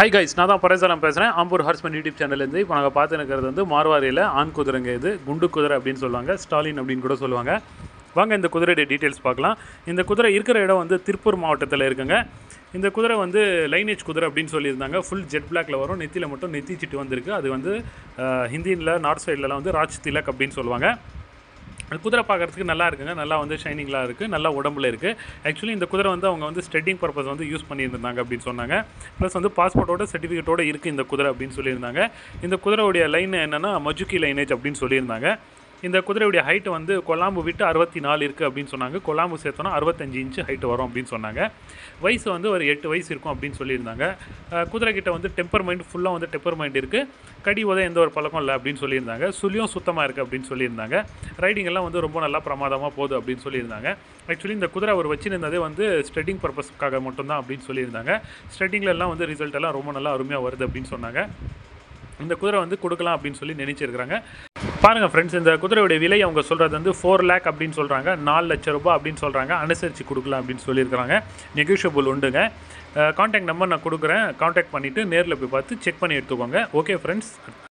hi guys நான் தான் பரேசலம் பேசுகிறேன் ஆம்பூர் ஹார்ஸ்மன் யூடியூப் சேனல்லேருந்து இப்போ நாங்கள் பார்த்து இருக்கிறது வந்து மார்வாரியில் ஆண் குதிரைங்க இது குண்டு குதிரை அப்படின்னு சொல்லுவாங்க ஸ்டாலின் அப்படின்னு கூட சொல்லுவாங்க வாங்க இந்த குதிரையுடைய டீட்டெயில்ஸ் பார்க்கலாம் இந்த குதிரை இருக்கிற இடம் வந்து திருப்பூர் மாவட்டத்தில் இருக்குங்க இந்த குதிரை வந்து லைனேஜ் குதிரை அப்படின்னு சொல்லியிருந்தாங்க ஃபுல் ஜெட் பிளாக்ல வரும் நெத்தியில் மட்டும் நெத்தி சிட்டு வந்திருக்கு அது வந்து அஹ், ஹிந்தியில் நார்த் சைட்லலாம் வந்து ராஜ் திலக் அப்படின்னு சொல்லுவாங்க அந்த குதிரை பார்க்கறதுக்கு நல்லா இருக்குங்க நல்லா வந்து ஷைனிங்லாம் இருக்குது நல்லா உடம்புல இருக்குது ஆக்சுவலி இந்த குதிரை வந்து அவங்க வந்து ஸ்டெட்டிங் பர்பஸ் வந்து யூஸ் பண்ணியிருந்தாங்க அப்படின்னு சொன்னாங்க ப்ளஸ் வந்து பாஸ்போர்ட்டோட சர்டிஃபிகேட்டோட இருக்குது இந்த குதிரை அப்படின்னு சொல்லியிருந்தாங்க இந்த குதிரையுடைய லைன் என்னென்னா மஜுக்கி லைனேஜ் அப்படின்னு சொல்லியிருந்தாங்க இந்த குதிரையுடைய ஹைட் வந்து கொலாம்பு விட்டு அறுபத்தி நாலு இருக்குது அப்படின்னு சொன்னாங்க கொலாம்பு சேர்த்தோன்னா அறுபத்தஞ்சு இன்ச்சு ஹைட் வரும் அப்படின்னு சொன்னாங்க வயசு வந்து ஒரு எட்டு வயசு இருக்கும் அப்படின்னு சொல்லியிருந்தாங்க அஹ் குதிரை கிட்ட வந்து டெம்பர் மைண்ட் ஃபுல்லாக வந்து டெம்பர் மைண்ட் இருக்குது கடி உதய எந்த ஒரு பழக்கம் இல்லை அப்படின்னு சொல்லியிருந்தாங்க சுழியும் சுத்தமாக இருக்குது அப்படின்னு சொல்லியிருந்தாங்க ரைடிங் எல்லாம் வந்து ரொம்ப நல்லா பிரமாதமாக போகுது அப்படின்னு சொல்லியிருந்தாங்க ஆக்சுவலி இந்த குதிரை அவர் வச்சிருந்ததே வந்து ஸ்ட்ரெட்டிங் பர்பஸ்க்காக மட்டும்தான் அப்படின்னு சொல்லியிருந்தாங்க ஸ்ட்ரெட்டிங்ல எல்லாம் வந்து ரிசல்ட் எல்லாம் ரொம்ப நல்லா அருமையாக வருது அப்படின்னு சொன்னாங்க இந்த குதிரை வந்து கொடுக்கலாம் அப்படின்னு சொல்லி நினைச்சிருக்கிறாங்க பாருங்க ஃப்ரெண்ட்ஸ் இந்த குதிரையுடைய விலை அவங்க சொல்கிறது வந்து ஃபோர் லேக் அப்படின்னு சொல்கிறாங்க நாலு லட்ச ரூபாய் அப்படின்னு சொல்கிறாங்க அனுசரித்து கொடுக்கலாம் அப்படின்னு சொல்லியிருக்கிறாங்க நெகோஷியபிள் உண்டுங்க காண்டாக்ட் நம்பர் நான் கொடுக்குறேன் காண்டாக்ட் பண்ணிவிட்டு நேரில் போய் பார்த்து செக் பண்ணி எடுத்துக்கோங்க ஓகே ஃப்ரெண்ட்ஸ்